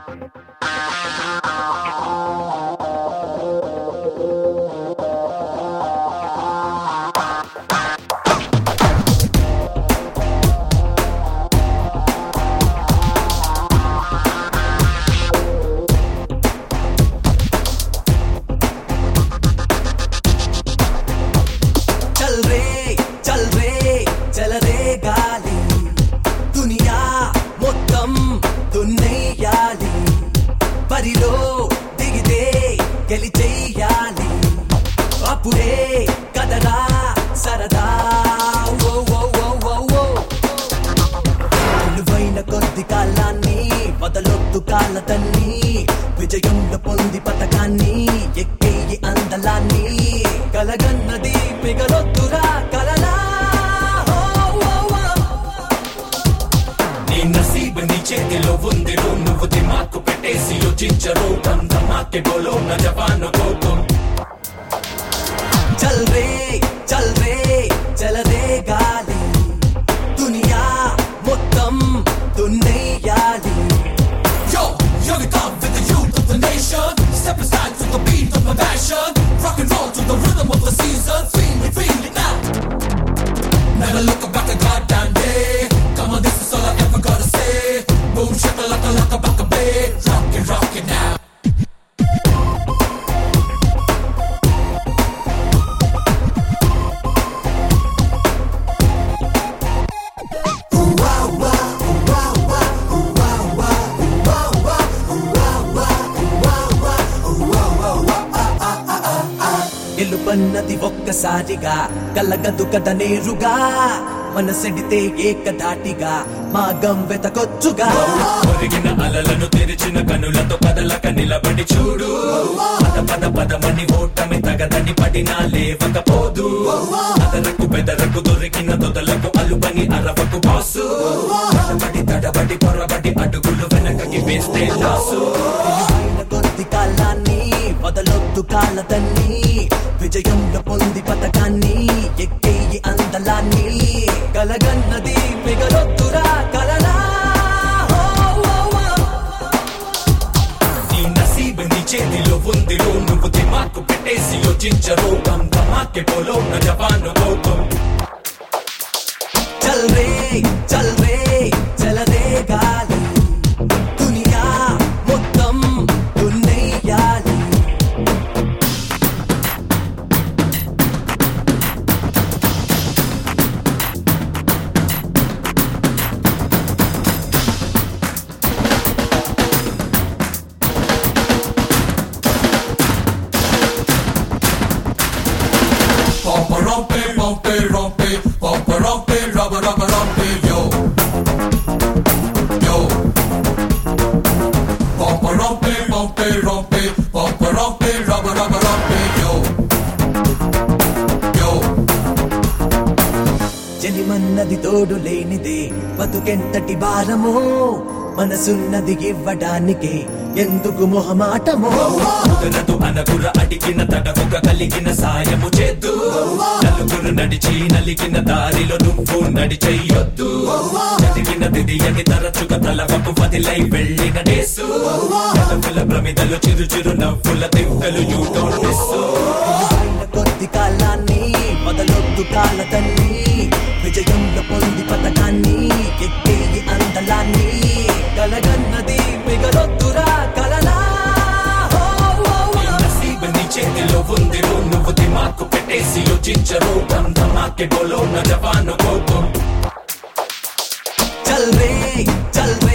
చల్ రే చల్ రే చలరే గాలి దునియా మొత్తం దున్నేయాలి పరిలో దిగితే గెలిచేయాలి అప్పుడే కదరా సరదా ఓ ఓ ఓ ఓ ఓ విలువైన కొద్ది కాలాన్ని వదలొద్దు కాలతన్ని విజయంలో పొంది పథకాన్ని ఎక్కేయి అందలాన్ని కలగన్నది మిగలొద్దురా కలలా ఓ, ఓ, ఓ. నీ నసీబు నీ చేతిలో ఉందిరో నువ్వు దిమాకు పెట్టేసి యోచించరు ధమాకే బోలో నా జవాను కోపం చల్ రే చల్ రే చలరే గాలి దునియా మొత్తం దున్నేయాలి Yo, yo, we come with the youth of the nation. Step aside to the beat of my passion. Rock and roll to the rhythm of the season. Feel it, feel it now. Never look back a goddamn day. Come on, this is all I ever gotta say. Boom, shaka, laka, laka, back a bed. Rock it, rock it now. గెలుపన్నది ఒక్కసారిగా కలగదు కద నేరుగా మనసెడితే ఏకధాటిగా మాగం వెతకొచ్చుగా ఒరిగిన అలలను తెరిచిన కనులతో కదలక నిలబడి చూడు పద పద పదమని ఓటమి తగదని పడినా లేవకపోదు అదరకు బెదరకు దొరికిన దొదలకు అలుపని అరవకు బాసు తడబడి తడబడి పొరబడి అడుగులు వెనకకి వేస్తే లాసు విలువైన కొద్ది కాలాన్ని వదలొద్దు కాలదన్ని విజయంలో పొంది పథకాన్ని ఎక్కేయి అందలాన్ని కలగన్నది మిగలొద్దురా కలలా ఓ, ఓ, ఓ. నీ నసీబు నీ చేతిలో ఉందిరో నువ్వు దిమాకు పెట్టేసి యోచించరు గమ్ ధమాకే పోలో నా జవాను కోపం చల్ రే చల్ రే చలరే గాలి దునియా మొత్తం దున్నేయాలి Pompa rompe, rompe, rompe, pompa rompe, rubber, rubber, rompe, yo. Yo. Pompa rompe, rompe, rompe, pompa rompe, rubber, rubber, rompe, yo. Yo. జనిమన్నది తోడు లేనిదే బతుకెంతటి భారమో మనసున్నది ఇవ్వడానికే ఎందుకు మొహమాటమో కుదరదు అనకుర అడిగిన తడవుగా కలిగిన సాయము చేద్దు నలుగురు నడిచి నలిగిన దారిలో నువ్వు నడిచెయ్యొద్దు చదివిన దిది అని తరచుగా తలవకు వదిలై వెళ్ళిన డేసు నలుగుల ప్రమిదలు చిరు చిరు నవ్వుల దివ్వలు యూ డోంట్ మిస్ విలువైన కొద్ది కాలాన్ని మొదలొద్దు కాలతన్ని విజయంలో పొంది పథకాన్ని ఎక్కేయి అందలాన్ని కలగన్నది మిగలొద్దురా కలలా ఓ, ఓ, ఓ. నసీబు నీ చేతిలో ఉందిరో నువ్వు దిమాకు పెట్టేసి యోచించరు గమ్ ధమాకే బోలో నా జవాను కోపం చల్ రే చల్ రే